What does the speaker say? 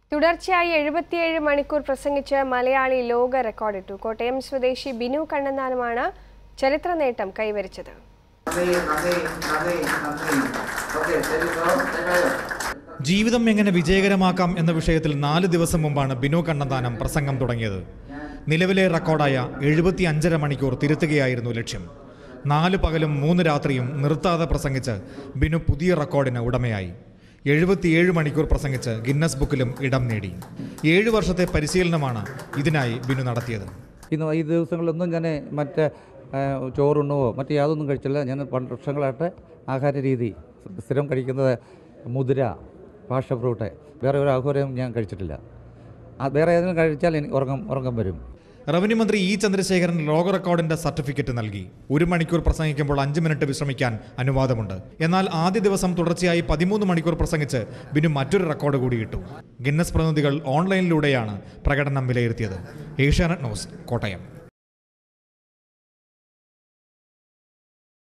തുടർച്ചയായി എഴുപത്തിയേഴ് മണിക്കൂർ പ്രസംഗിച്ച് മലയാളി ലോക റെക്കോർഡിട്ടു കോട്ടയം സ്വദേശി ബിനു കണ്ണന്താനമാണ് ചരിത്ര നേട്ടം കൈവരിച്ചത് നന്ദി നന്ദി നന്ദി നന്ദി ഓക്കെ ശരി സോ കേട്ടോ ജീവിതം എങ്ങനെ വിജയകരമാക്കാം എന്ന വിഷയത്തിൽ നാല് ദിവസം മുമ്പാണ് ബിനു കണ്ണന്താനം പ്രസംഗം തുടങ്ങിയത് നിലവിലെ റെക്കോർഡായ എഴുപത്തി അഞ്ചര മണിക്കൂർ തിരുത്തുകയായിരുന്നു ലക്ഷ്യം നാല് പകലും മൂന്ന് രാത്രിയും നിർത്താതെ പ്രസംഗിച്ച് ബിനു പുതിയ റെക്കോർഡിന് ഉടമയായി എഴുപത്തിയേഴ് മണിക്കൂർ പ്രസംഗിച്ച് ഗിന്നസ് ബുക്കിലും ഇടം നേടി ഏഴ് വർഷത്തെ പരിശീലനമാണ് ഇതിനായി ബിനു നടത്തിയത് ഇന്ന് ഈ ദിവസങ്ങളിലൊന്നും ഞാൻ മറ്റ് ആ, ചോറുണ്ണുവോ മറ്റ് യാതൊന്നും കഴിച്ചില്ല ഞാൻ പണ്ട് വർഷങ്ങളായിട്ട് ആഹാര രീതി സ്ഥിരം കഴിക്കുന്നത് മുതിര പാഷ ഫ്രൂട്ട് വേറെ ഒരു ആഹാരവും ഞാൻ കഴിച്ചിട്ടില്ല ആ, വേറെ ഏതെങ്കിലും കഴിച്ചാൽ എനിക്ക് ഉറക്കം ഉറക്കം വരും റവന്യൂ മന്ത്രി ഇ ചന്ദ്രശേഖരൻ ലോക റെക്കോർഡിന്റെ സർട്ടിഫിക്കറ്റ് നൽകി ഒരു മണിക്കൂർ പ്രസംഗിക്കുമ്പോൾ അഞ്ച് മിനിറ്റ് വിശ്രമിക്കാൻ അനുവാദമുണ്ട് എന്നാൽ ആദ്യ ദിവസം തുടർച്ചയായി പതിമൂന്ന് മണിക്കൂർ പ്രസംഗിച്ച് ബിനു മറ്റൊരു റെക്കോർഡ് കൂടി ഇട്ടു ഗിന്നസ് പ്രതിനിധികൾ ഓൺലൈനിലൂടെയാണ് പ്രകടനം വിലയിരുത്തിയത് ഏഷ്യാനെറ്റ് ന്യൂസ് കോട്ടയം